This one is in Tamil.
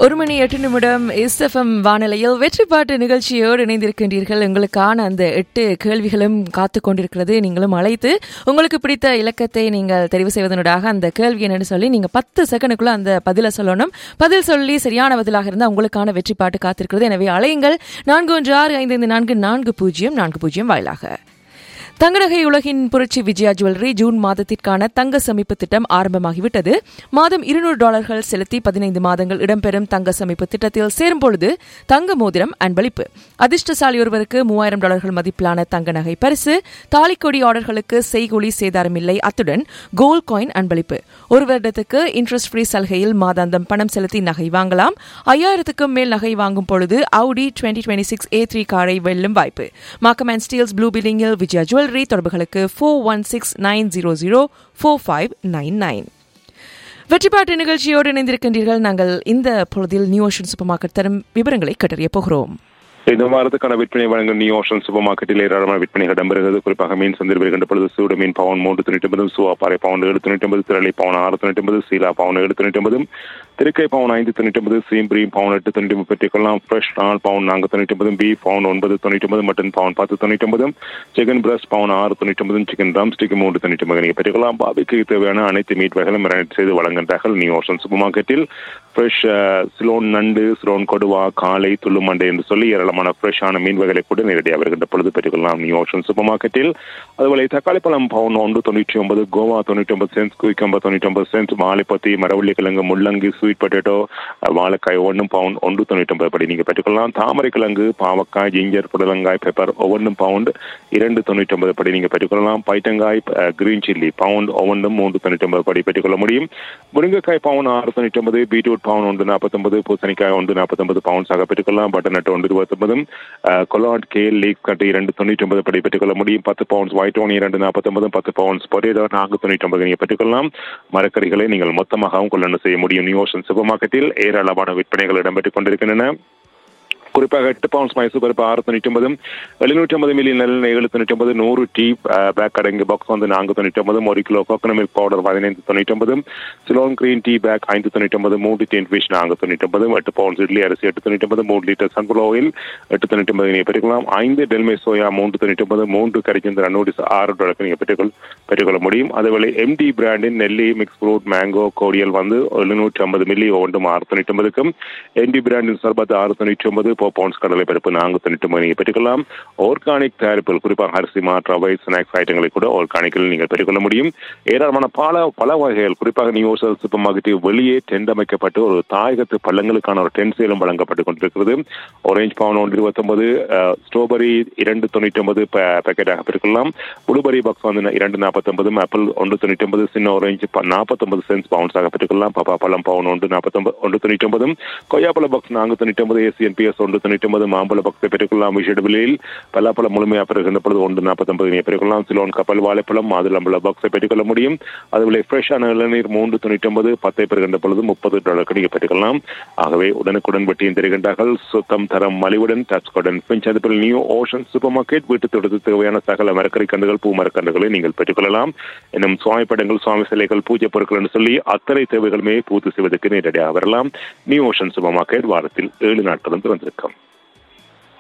ஒரு மணி எட்டு நிமிடம் எஸ்எஃப்எம் வானிலையில் வெற்றி பாட்டு நிகழ்ச்சியோடு இணைந்திருக்கின்றீர்கள் உங்களுக்கான அந்த எட்டு கேள்விகளும் காத்து கொண்டிருக்கிறது நீங்களும் அழைத்து உங்களுக்கு பிடித்த இலக்கத்தை நீங்கள் தெரிவு செய்வதனூடாக அந்த கேள்வி என்னன்னு சொல்லி நீங்க பத்து செகண்டுக்குள்ள அந்த பதிலை சொல்லணும் பதில் சொல்லி சரியான பதிலாக இருந்தால் உங்களுக்கான வெற்றி பாட்டு காத்திருக்கிறது எனவே அலையுங்கள் நான்கு ஒன்று ஆறு ஐந்து ஐந்து நான்கு நான்கு பூஜ்ஜியம் நான்கு பூஜ்ஜியம் வாயிலாக தங்கநகை உலகின் புரட்சி விஜயா ஜுவல்லரி ஜூன் மாதத்திற்கான தங்க சமிப்பு திட்டம் ஆரம்பமாகிவிட்டது மாதம் இருநூறு டாலர்கள் செலுத்தி பதினைந்து மாதங்கள் இடம்பெறும் தங்க சமிப்பு திட்டத்தில் சேரும் பொழுது தங்க மோதிரம் அன்பளிப்பு அதிர்ஷ்டசாலி ஒருவருக்கு மூவாயிரம் டாலர்கள் மதிப்பிலான தங்க நகை பரிசு தாலிக்கொடி ஆர்டர்களுக்கு செய்கூலி சேதாரம் இல்லை அத்துடன் கோல்ட் காயின் அன்பளிப்பு ஒரு வருடத்துக்கு இன்ட்ரெஸ்ட் ஃப்ரீ சலுகையில் மாதாந்தம் பணம் செலுத்தி நகை வாங்கலாம் ஐயாயிரத்துக்கும் மேல் நகை வாங்கும் பொழுது Audi twenty twenty six A three காரை வெல்லும் வாய்ப்பு மாக்கம் அண்ட் ஸ்டீல்ஸ் ப்ளூ பில்டிங்கில் விஜயா ஜுவல்லரி தொடர்புகளுக்கு four one six nine zero zero four five nine nine வெற்றிப்பாட்டு நிகழ்ச்சியோடு இணைந்திருக்கின்றீர்கள் நாங்கள் இந்த பொழுதில் நியூ ஓஷன் சூப்பர் மார்க்கெட் தரும் விவரங்களை கட்டறிய போகிறோம் இந்த வாரத்துக்கான விற்பனை வழங்கும் நியூ ஓஷன் சூப்பர் மார்க்கெட்டில் ஏராளமான விற்பனைகள் இடம்பெறுகிறது குறிப்பாக மீன் சந்தையில் வருகின்ற பொழுது சூடு மீன் பவுன் மூன்று தொண்ணூற்றி ஒன்பது சுவாப்பாறை பவுன் ஏழு தொண்ணூற்றி ஒன்பது திரளை பவுன் ஆறு தொண்ணூற்றி ஒன்பது சீலா பவுன் ஏழு தொண்ணூற்றி ஒன்பது திருக்கை பவுன் ஐந்து தொண்ணூற்றி ஒன்பது சீம்பிரி பவுன் எட்டு தொண்ணூற்றி ஒன்பது பெற்றுக்கொள்ளலாம் ஃப்ரெஷ் நாள் பவுன் நான்கு தொண்ணூற்றி ஒன்பது பீஃப் பவுன் ஒன்பது தொண்ணூற்றி ஒன்பது மட்டன் பவுன் பத்து தொண்ணூற்றி ஒன்பது சிக்கன் பிரஸ்ட் பவுன் ஆறு தொண்ணூற்றி ஒன்பது சிக்கன் ரம் ஸ்டிக் மூன்று தொண்ணூற்றி ஒன்பது நீங்கள் பெற்றுக்கொள்ளலாம் பாபிக்கு தேவையான அனைத்து மீட் வகைகளும் மேரினேட் செய்து வழங்குகின்றார்கள் நியூ ஓஷன் சூப்பர் மார்க்கெட்டில் ஃப்ரெஷ் சிலோன் நண்டு சிலோன் கொடுவா காலை துள்ளுமண்டை என்று சொல்லி ஏராளமான ஃப்ரெஷ்ஷான மீன் வகைகளை கூட நேரடியாக வருகின்ற பொழுது பெற்றுக்கொள்ளலாம் நியூ ஓஷன் சூப்பர் மார்க்கெட்டில் அதுபோல தக்காளி பழம் பவுன் ஒன்று தொண்ணூற்றி ஒன்பது கோவா தொண்ணூற்றி ஒன்பது சென்ஸ் குயிக்கம்பா தொண்ணூற்றி ஒன்பது சென்ஸ் வாழைப்பத்தி மரவள்ளி கிழங்கு முள்ளங்கி ஸ்வீட் பொட்டேட்டோ வாழைக்காய் ஒன்றும் பவுண்ட் ஒன்று தொண்ணூற்றி ஒன்பது படி நீங்கள் பெற்றுக்கொள்ளலாம் தாமரை கிழங்கு பாவக்காய் ஜிஞ்சர் புடலங்காய் பெப்பர் ஒவ்வொன்றும் பவுண்ட் இரண்டு தொண்ணூற்றி ஒன்பது படி நீங்கள் பெற்றுக்கொள்ளலாம் பைட்டங்காய் கிரீன் சில்லி பவுண்ட் ஒவ்வொன்றும் மூன்று தொண்ணூற்றி ஒன்பது படி பெற்றுக்கொள்ள முடியும் முருங்கைக்காய் பவுன் ஆறு தொண்ணூற்றி ஒன்பது பீட்ரூட் பவுன் ஒன்று நாற்பத்தொன்பது பூசணிக்காய் ஒன்று நாற்பத்தொன்பது பவுன்ஸாக பெற்றுக்கொள்ளலாம் பட்டர்நட் ஒன்று இருபத்தொன்பதும் கொலாட் கேல் லீக் கட்டு இரண்டு தொண்ணூற்றி ஒன்பது படி பெற்றுக்கொள்ள முடியும் பத்து பவுன்ஸ் ஒயிட் ஓனி இரண்டு நாற்பத்தொன்பது பத்து பவுன்ஸ் பொரியலோ நான்கு தொண்ணூற்றி ஒன்பது நீங்கள் பெற்றுக்கொள்ளலாம் மரக்கறிகளை நீங்கள் மொத்தமாகவும் கொள்ளணும் செய்ய முடியும் நியூ ஓஷன் சூப்பர் மார்க்கெட்டில் ஏராளமான விற்பனைகள் இடம்பெற்றுக் கொண்டிருக்கின்றன குறிப்பாக எட்டு பவுண்ட்ஸ் மைசூர் பருப்பு ஆறு தொண்ணூற்றி ஒன்பது எழுநூற்றி ஐம்பது மில்லி நல்லெண்ணெய் ஏழு தொண்ணூற்றி ஒன்பது நூறு டீ பேக் அடங்கு பாக்ஸ் வந்து நான்கு தொண்ணூற்றி ஒன்பது ஒரு கிலோ கோகனட் மில்க் பவுடர் பதினைந்து தொண்ணூற்றி ஒன்பது சிலோன் கிரீன் டீ பேக் ஐந்து தொண்ணூற்றி ஒன்பது மூன்று டீன் ஃபிஷ் நான்கு தொண்ணூற்றி ஒன்பது எட்டு பவுண்ட்ஸ் இட்லி அரிசி எட்டு தொண்ணூற்றி ஒன்பது மூன்று லிட்டர் சன்ஃபிளவர் ஆயில் எட்டு தொண்ணூற்றி ஒன்பது நீங்கள் பெற்றுக்கலாம் ஐந்து டெல்மே சோயா மூன்று தொண்ணூற்றி ஒன்பது மூன்று கரிச்சந்திர நூடிஸ் ஆறு டாலருக்கு நீங்கள் பெற்றுக்கொள் பெற்றுக்கொள்ள முடியும் அதுவேளை எம்டி பிராண்டின் நெல்லி மிக்ஸ் ஃப்ரூட் மேங்கோ கோடியல் வந்து எழுநூற்றி ஐம்பது மில்லி ஒன்றும் ஆறு தொண்ணூற்றி ஒன்பதுக்கும் எம்டி பிராண்டின் சர்பத் ஆறு தொண்ணூற்றி ஒன்பது போ பவுண்ட்ஸ் கடலை பருப்பு நான்கு தொண்ணூற்றி ஒன்பது நீங்கள் பெற்றுக்கொள்ளலாம் ஆர்கானிக் தயாரிப்புகள் குறிப்பாக அரிசி மாற்று ரவை ஸ்நாக்ஸ் ஐட்டங்களை கூட ஆர்கானிக்கில் நீங்கள் பெற்றுக்கொள்ள முடியும் ஏராளமான பல பல வகைகள் குறிப்பாக நியூசல் சூப்பர் மார்க்கெட்டில் வெளியே டென்ட் அமைக்கப்பட்டு ஒரு தாயகத்து பள்ளங்களுக்கான ஒரு டென்ட் சேலம் வழங்கப்பட்டு கொண்டிருக்கிறது ஆரஞ்சு பவுன் ஒன்று இருபத்தொன்பது ஸ்ட்ராபெரி இரண்டு தொண்ணூற்றி ஒன்பது பேக்கெட்டாக பெற்றுக்கொள்ளலாம் ப்ளூபெரி பாக்ஸ் வந்து இரண்டு நாற்பத்தொன்பது ஆப்பிள் ஒன்று தொண்ணூற்றி ஒன்பது சின்ன ஆரஞ்சு நாற்பத்தொன்பது சென்ஸ் பவுன்ஸாக பெற்றுக்கொள்ளலாம் பப்பா பழம் பவுன் ஒன்று நாற்பத்தொன்பது ஒன்று தொண்ணூற்றி ஒன்பது கொய்யாப்பழ பாக்ஸ் நான்கு தொண்ணூற்றி ஒன்பது ஏசிஎன்பிஎஸ் ஒன்று தொண்ணூற்றி ஒன்பது மாம்பழ பக்தை பெற்றுக்கொள்ளலாம் விஷேட விலையில் பலாப்பழம் முழுமையாக பெறுகின்ற பொழுது ஒன்று நாற்பத்தொன்பது நீங்கள் பெற்றுக்கொள்ளலாம் சிலோன் கப்பல் வாழைப்பழம் மாதுளம்பழ பாக்ஸை பெற்றுக்கொள்ள முடியும் அதுபோல ஃப்ரெஷ்ஷான இளநீர் மூன்று தொண்ணூற்றி ஒன்பது பத்தை பெறுகின்ற பொழுது முப்பது டாலருக்கு நீங்கள் பெற்றுக்கொள்ளலாம் ஆகவே உடனுக்குடன் வெட்டியும் தருகின்றார்கள் சுத்தம் தரம் மலிவுடன் டச்கோடன் பிஞ்ச் அதுபோல் நியூ ஓஷன் சூப்பர் மார்க்கெட் வீட்டு தொடுத்து தேவையான சகல மரக்கறி கண்டுகள் பூ மரக்கன்றுகளை நீங்கள் பெற்றுக்கொள்ளலாம் இன்னும் சுவாமி படங்கள் சுவாமி சிலைகள் பூஜை பொருட்கள் என்று சொல்லி அத்தனை தேவைகளுமே பூர்த்தி செய்வதற்கு நேரடியாக வரலாம் நியூ ஓஷன் சூப்பர் மார்க்கெட் வாரத்தில் ஏழு நாட்களும் திறந்திருக்கும்